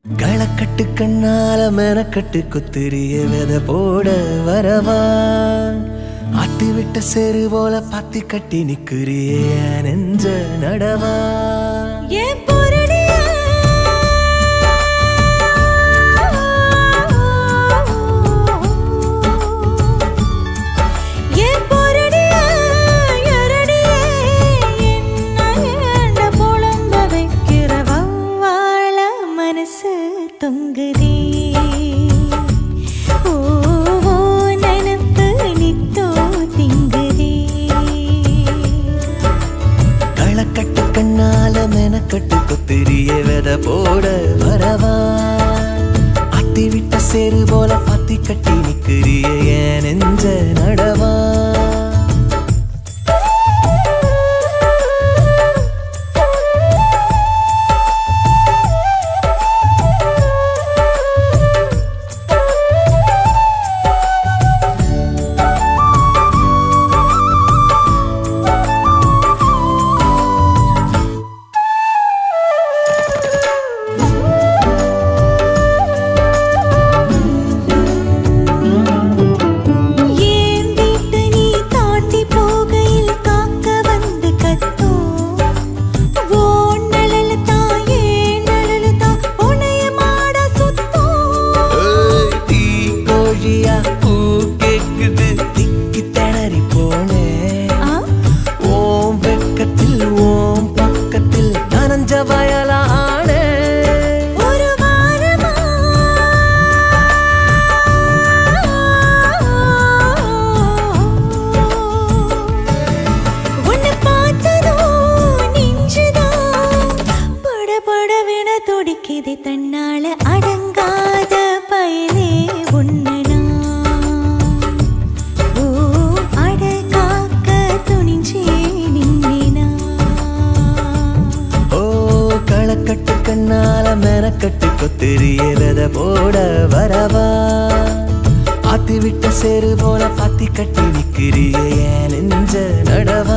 களக்கட்டு கண்ணால மெனக்கட்டு குத்திரிய வித போட வரவா ஆத்தி விட்ட செரு போல பாத்தி கட்டி நிக்கிறிய நெஞ்ச நடவா ஏன் பொருளியா? ஏன் பொருளியா? எரடியே, என்ன ஏண்ட புலம்ப வைக்கிற வௌவால மனசு தொங்குதே. ஓ, ஓ, நினப்பு நித்தோ திங்குதே. களக்கட்டு கண்ணால மெனக்கட்டு குத்திரிய வித போட வரவா ஆத்தி விட்ட செரு போல பாத்தி கட்டி நிக்கிறிய என் நெஞ்ச நடவா ஏன் வீட்டு நீ தாண்டி போகையில் காக்க வந்து கத்தும் ஓன் நழல தாயே நழல தா உனைய மாட சுத்தும் ஏய், தீ கோழியா பூ கேக்குது திக்கி திணறி போனேன் ஆ, ஓம் வெக்கத்தில் ஓம் பக்கத்தில் நனைஞ்ச வயலானே ஒரு வாரமா உன்னை பார்த்ததோ நெஞ்சுதான் படபடவென துடிக்குது தன்னால அடங்காத பயலே உன்னனா ஓ அடகாக்க துணிஞ்சே நின்னினா ஓ களக்கட்டு கண்ணால மெனக்கட்டு கொத்திரிய வித போட வரவா ஆத்தி விட்ட செரு போல பாத்தி கட்டி நிக்கிறிய என் நெஞ்ச நடவா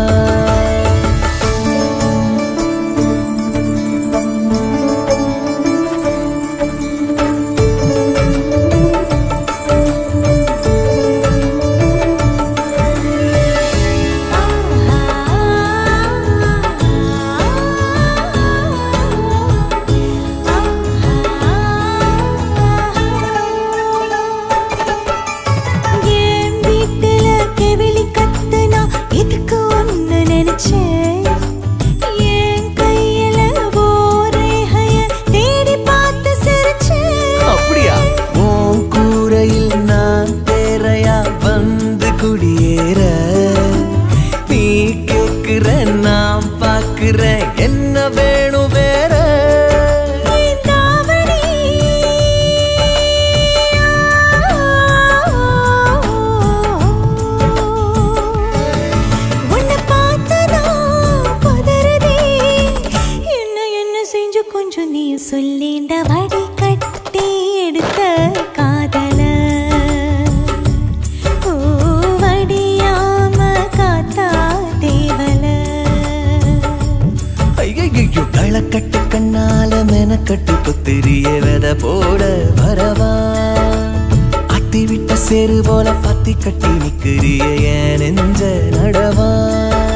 என் வீட்டுல கெவிலி கத்துனா இதுக்கு ஒண்ணு நினைச்சேன் என் கையில ஓரேகைய தேடி பார்த்து சிரிச்சேன் அப்படியா உன் கூரையில் நான் தேரையா வந்து குடியேற நீ கேக்குற நான் பாக்குறேன் என்ன வேணும் வேற என் தாவணி உன்னை பார்த்ததா பதறுதே என்ன என்ன செஞ்சு கொஞ்சம் நீ சொல்லேண்ட வடி கட்டி எடுத்த காதல ஓ வடியாம காத்தா தேவல ஐயோ களக்கட்டு கண்ணால மெனக்கட்டு குத்திரிய வித போட வரவா அத்தி விட்ட செரு போல பத்தி கட்டி நிக்கிறிய என் நெஞ்ச நடவா